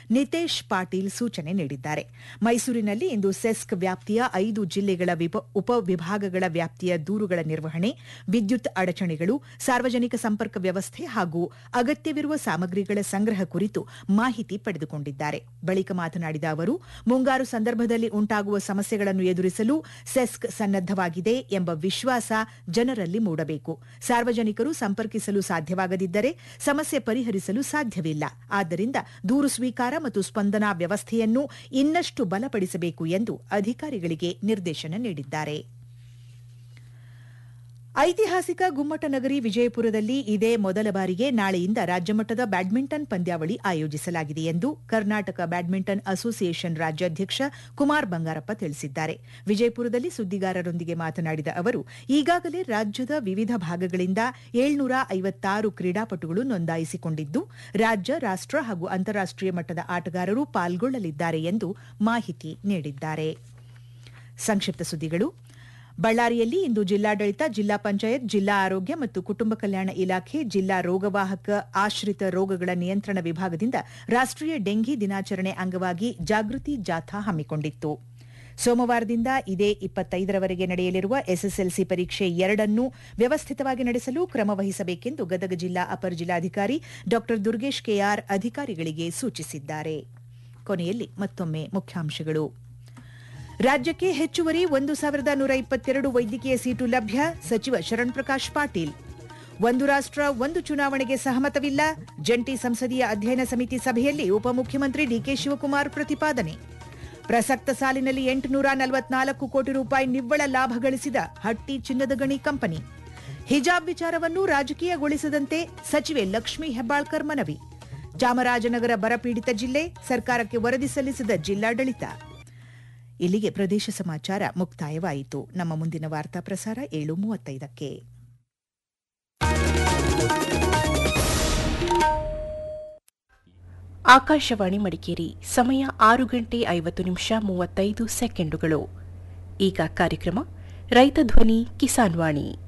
ನಿತೇಶ್ ಪಾಟೀಲ್ ಸೂಚನೆ ನೀಡಿದ್ದಾರೆ ಮೈಸೂರಿನಲ್ಲಿ ಇಂದು ಸೆಸ್ಕ್ ವ್ಯಾಪ್ತಿಯ ಐದು ಜಿಲ್ಲೆಗಳ ಉಪವಿಭಾಗಗಳ ವ್ಯಾಪ್ತಿಯ ದೂರುಗಳ ನಿರ್ವಹಣೆ ವಿದ್ಯುತ್ ಅಡಚಣೆಗಳು ಸಾರ್ವಜನಿಕ ಸಂಪರ್ಕ ವ್ಯವಸ್ಥೆ ಹಾಗೂ ಅಗತ್ಯವಿರುವ ಸಾಮಗ್ರಿಗಳ ಸಂಗ್ರಹ ಕುರಿತು ಮಾಹಿತಿ ಪಡೆದುಕೊಂಡಿದ್ದಾರೆ ಬಳಿಕ ಮಾತನಾಡಿದ ಅವರು ಮುಂಗಾರು ಸಂದರ್ಭದಲ್ಲಿ ಉಂಟಾಗುವ ಸಮಸ್ಯೆಗಳನ್ನು ಎದುರಿಸಲು ಸೆಸ್ಕ್ ಸನ್ನದ್ದವಾಗಿದೆ ಎಂಬ ವಿಶ್ವಾಸ ಜನರಲ್ಲಿ ಮೂಡಬೇಕು ಸಾರ್ವಜನಿಕರು ಸಂಪರ್ಕಿಸಲು ಸಾಧ್ಯವಾಗದಿದ್ದರೆ ಸಮಸ್ಯೆ ಪರಿಹರಿಸಲು ಸಾಧ್ಯವಿಲ್ಲ ಆದ್ದರಿಂದ ದೂರು ಸ್ವೀಕಾರ ಮತ್ತು ಸ್ಪಂದನಾ ವ್ಯವಸ್ಥೆಯನ್ನು ಇನ್ನಷ್ಟು ಬಲಪಡಿಸಬೇಕು ಎಂದು ಅಧಿಕಾರಿಗಳಿಗೆ ನಿರ್ದೇಶನ ನೀಡಿದ್ದಾರೆ ಐತಿಹಾಸಿಕ ಗುಮ್ಮಟನಗರಿ ವಿಜಯಪುರದಲ್ಲಿ ಇದೇ ಮೊದಲ ಬಾರಿಗೆ ನಾಳೆಯಿಂದ ರಾಜ್ಯಮಟ್ಟದ ಬ್ಯಾಡ್ಮಿಂಟನ್ ಪಂದ್ಯಾವಳಿ ಆಯೋಜಿಸಲಾಗಿದೆ ಎಂದು ಕರ್ನಾಟಕ ಬ್ಯಾಡ್ಮಿಂಟನ್ ಅಸೋಸಿಯೇಷನ್ ರಾಜ್ಯಾಧ್ಯಕ್ಷ ಕುಮಾರ್ ಬಂಗಾರಪ್ಪ ತಿಳಿಸಿದ್ದಾರೆ ವಿಜಯಪುರದಲ್ಲಿ ಸುದ್ದಿಗಾರರೊಂದಿಗೆ ಮಾತನಾಡಿದ ಅವರು ಈಗಾಗಲೇ ರಾಜ್ಯದ ವಿವಿಧ ಭಾಗಗಳಿಂದ ಏಳ್ನೂರ ಐವತ್ತಾರು ಕ್ರೀಡಾಪಟುಗಳು ನೋಂದಾಯಿಸಿಕೊಂಡಿದ್ದು ರಾಜ್ಯ ರಾಷ್ಟ ಹಾಗೂ ಅಂತಾರಾಷ್ಟೀಯ ಮಟ್ಟದ ಆಟಗಾರರು ಪಾಲ್ಗೊಳ್ಳಲಿದ್ದಾರೆ ಎಂದು ಮಾಹಿತಿ ನೀಡಿದ್ದಾರೆ ಸಂಕ್ಷಿಪ್ತ ಸುದ್ದಿಗಳು ಬಳ್ಳಾರಿಯಲ್ಲಿ ಇಂದು ಜಿಲ್ಲಾಡಳಿತ ಜಿಲ್ಲಾ ಪಂಚಾಯತ್ ಜಿಲ್ಲಾ ಆರೋಗ್ಯ ಮತ್ತು ಕುಟುಂಬ ಕಲ್ಯಾಣ ಇಲಾಖೆ ಜಿಲ್ಲಾ ರೋಗವಾಹಕ ಆಶ್ರಿತ ರೋಗಗಳ ನಿಯಂತ್ರಣ ವಿಭಾಗದಿಂದ ರಾಷ್ಟೀಯ ಡೆಂಘಿ ದಿನಾಚರಣೆ ಅಂಗವಾಗಿ ಜಾಗೃತಿ ಜಾಥಾ ಹಮ್ಮಿಕೊಂಡಿತ್ತು ಸೋಮವಾರದಿಂದ ಇದೇ ಇಪ್ಪತ್ತೈದರವರೆಗೆ ನಡೆಯಲಿರುವ ಎಸ್ಎಸ್ಎಲ್ಸಿ ಪರೀಕ್ಷೆ ಎರಡನ್ನೂ ವ್ಯವಸ್ಥಿತವಾಗಿ ನಡೆಸಲು ಕ್ರಮ ವಹಿಸಬೇಕೆಂದು ಗದಗ ಜಿಲ್ಲಾ ಅಪರ ಜಿಲ್ಲಾಧಿಕಾರಿ ಡಾ ದುರ್ಗೇಶ್ ಕೆಆರ್ ಅಧಿಕಾರಿಗಳಿಗೆ ಸೂಚಿಸಿದ್ದಾರೆ ಕೊನೆಯಲ್ಲಿ ಮತ್ತೊಮ್ಮೆ ಮುಖ್ಯಾಂಶಗಳು ರಾಜ್ಯಕ್ಕೆ ಹೆಚ್ಚುವರಿ ಒಂದು ಸಾವಿರದ ನೂರ ಇಪ್ಪತ್ತೆರಡು ವೈದ್ಯಕೀಯ ಸೀಟು ಲಭ್ಯ ಸಚಿವ ಶರಣ್ ಪ್ರಕಾಶ್ ಪಾಟೀಲ್ ಒಂದು ರಾಷ್ಟ್ರ ಒಂದು ಚುನಾವಣೆಗೆ ಸಹಮತವಿಲ್ಲ ಜಂಟಿ ಸಂಸದೀಯ ಅಧ್ಯಯನ ಸಮಿತಿ ಸಭೆಯಲ್ಲಿ ಉಪಮುಖ್ಯಮಂತ್ರಿ ಡಿಕೆ ಶಿವಕುಮಾರ್ ಪ್ರತಿಪಾದನೆ ಪ್ರಸಕ್ತ ಸಾಲಿನಲ್ಲಿ ಎಂಟುನೂರ ನಲವತ್ನಾಲ್ಕು ಕೋಟಿ ರೂಪಾಯಿ ನಿವ್ವಳ ಲಾಭ ಗಳಿಸಿದ ಹಟ್ಟಿ ಚಿನ್ನದ ಗಣಿ ಕಂಪನಿ ಹಿಜಾಬ್ ವಿಚಾರವನ್ನು ರಾಜಕೀಯಗೊಳಿಸದಂತೆ ಸಚಿವೆ ಲಕ್ಷ್ಮೀ ಹೆಬ್ಬಾಳ್ಕರ್ ಮನವಿ ಚಾಮರಾಜನಗರ ಬರಪೀಡಿತ ಜಿಲ್ಲೆ ಸರ್ಕಾರಕ್ಕೆ ವರದಿ ಸಲ್ಲಿಸಿದ ಜಿಲ್ಲಾಡಳಿತ ಇಲ್ಲಿಗೆ ಪ್ರದೇಶ ಸಮಾಚಾರ ಮುಕ್ತಾಯವಾಯಿತು ನಮ್ಮ ಮುಂದಿನ ವಾರ್ತಾ ಪ್ರಸಾರ ಏಳು ಮೂವತ್ತೈದಕ್ಕೆ ಆಕಾಶವಾಣಿ ಮಡಿಕೇರಿ ಸಮಯ ಆರು ಗಂಟೆ ಐವತ್ತು ನಿಮಿಷ ಮೂವತ್ತೈದು ಸೆಕೆಂಡುಗಳು ಈಗ ಕಾರ್ಯಕ್ರಮ ರೈತ ಧ್ವನಿ ಕಿಸಾನ್ ವಾಣಿ